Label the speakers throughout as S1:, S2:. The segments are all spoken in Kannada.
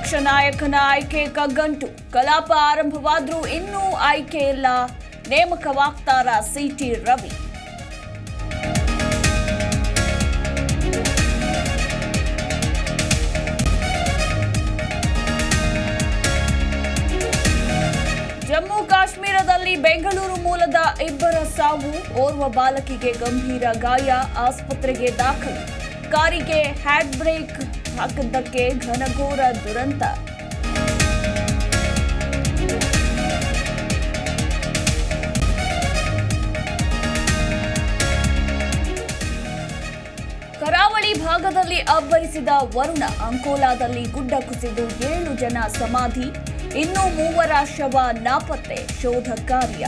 S1: ಪ್ರತಿಪಕ್ಷ ನಾಯಕನ ಆಯ್ಕೆ ಕಗ್ಗಂಟು ಕಲಾಪ ಆರಂಭವಾದ್ರೂ ಇನ್ನೂ ಆಯ್ಕೆ ಇಲ್ಲ ನೇಮಕವಾಗ್ತಾರ ಸಿಟಿ ರವಿ ಜಮ್ಮು ಕಾಶ್ಮೀರದಲ್ಲಿ ಬೆಂಗಳೂರು ಮೂಲದ ಇಬ್ಬರ ಸಾವು ಓರ್ವ ಬಾಲಕಿಗೆ ಗಂಭೀರ ಗಾಯ ಆಸ್ಪತ್ರೆಗೆ ದಾಖಲು ಕಾರಿಗೆ ಹ್ಯಾಂಡ್ ಬ್ರೇಕ್ ಹಾಕಿದ್ದಕ್ಕೆ ಘನಘೋರ ದುರಂತ ಕರಾವಳಿ ಭಾಗದಲ್ಲಿ ಅಬ್ಬರಿಸಿದ ವರುಣ ಅಂಕೋಲಾದಲ್ಲಿ ಗುಡ್ಡ ಕುಸಿದು ಏಳು ಜನ ಸಮಾಧಿ ಇನ್ನೂ ಮೂವರ ಶವ ನಾಪತ್ತೆ ಶೋಧ ಕಾರ್ಯ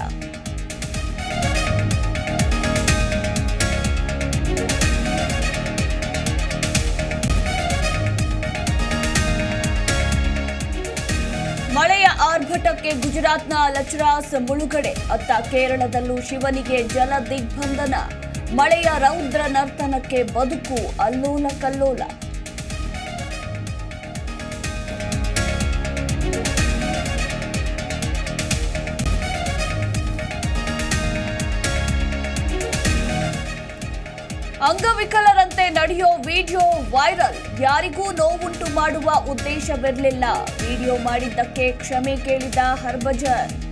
S1: ಮಳೆಯ ಆರ್ಭಟಕ್ಕೆ ಗುಜರಾತ್ನ ಲಚರಾಸ್ ಮುಳುಗಡೆ ಅತ್ತ ಕೇರಳದಲ್ಲೂ ಶಿವನಿಗೆ ಜಲ ದಿಗ್ಬಂಧನ ಮಳೆಯ ರೌದ್ರ ನರ್ತನಕ್ಕೆ ಬದುಕು ಅಲ್ಲೋಲ ಕಲ್ಲೋಲ ಅಂಗವಿಕಲರಂತೆ ನಡೆಯೋ ವಿಡಿಯೋ ವೈರಲ್ ಯಾರಿಗೂ ನೋವುಂಟು ಮಾಡುವ ಉದ್ದೇಶವಿರಲಿಲ್ಲ ವಿಡಿಯೋ ಮಾಡಿದ್ದಕ್ಕೆ ಕ್ಷಮೆ ಕೇಳಿದ ಹರ್ಭಜನ್